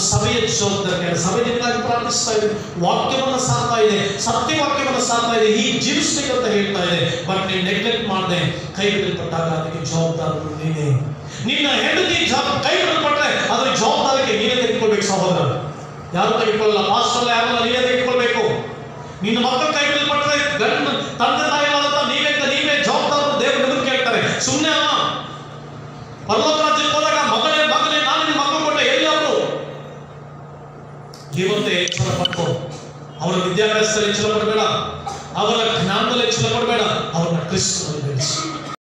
ಸಭೆಯ ಜವಾಬ್ದಾರಿ ಸಭೆ ನಿಮಗಾಗಿ ಪ್ರಾರ್ಥಿಸ್ತಾ ಇದೆ ವಾಕ್ಯವನ್ನು ಸಾಕ್ತಾ ಇದೆ ಸತ್ಯವಾಕ್ಯವನ್ನು ಸಾಕ್ತಾ ಇದೆ ಹೀಗೆ ಜೀವಿಸ್ಬೇಕು ಅಂತ ಹೇಳ್ತಾ ಇದೆ ಬಟ್ ನೀನು ನೆಗ್ಲೆಕ್ಟ್ ಮಾಡದೆ ಕೈ ಬಿಡಲ್ಪಟ್ಟಾಗ ಅದಕ್ಕೆ ಜವಾಬ್ದಾರರು ನೀನೇ ನಿನ್ನ ಹೆಂಡತಿ ಜಾಬ್ ಕೈ ಬಿಡಲ್ಪಟ್ರೆ ಅದರ ಜವಾಬ್ದಾರಿಗೆ ನೀನೇ ತೆಗೆದುಕೊಳ್ಬೇಕು ಸಹೋದರ ಯಾರು ತೆಗೆದುಕೊಳ್ಳಲ್ಲ ಪಾಸ್ಟರ್ ಯಾರಲ್ಲ ನೀನೇ ತೆಗೆದುಕೊಳ್ಬೇಕು ನಿನ್ನ ಮಕ್ಕಳು ಕೈ ಬಿಡಲ್ಪಟ್ಟರೆ ಗಂಡ ತಂದೆ ತಾಯಿಗಳಾದಂತ ನೀವೇ ನೀವೇ ಜವಾಬ್ದಾರರು ದೇವರು ನಿಮಗೆ ಕೇಳ್ತಾರೆ ಸುಮ್ಮನೆ ಅಮ್ಮ ಪರ್ವತ ರಾಜ್ಯಕ್ಕೆ ಹೋದಾಗ ಮಗನೇ ಮಗನೇ ನಾನು ನಿನ್ನ ಮಕ್ಕಳು ಕೊಟ್ಟೆ ಎಲ್ಲಿ ಅವರು ಇವತ್ತೇ ಎಚ್ಚರ ಪಡ್ಕೋ ಅವರ ವಿದ್ಯಾಭ್ಯಾಸದಲ್ಲಿ ಎಚ್ಚರ ಪಡಬೇಡ ಅವರ ಜ್ಞಾನದಲ್ಲಿ ಎಚ್ಚರ ಪಡಬೇಡ ಅವರನ್ನ ಕ್ರಿಸ್ತನಲ್ಲಿ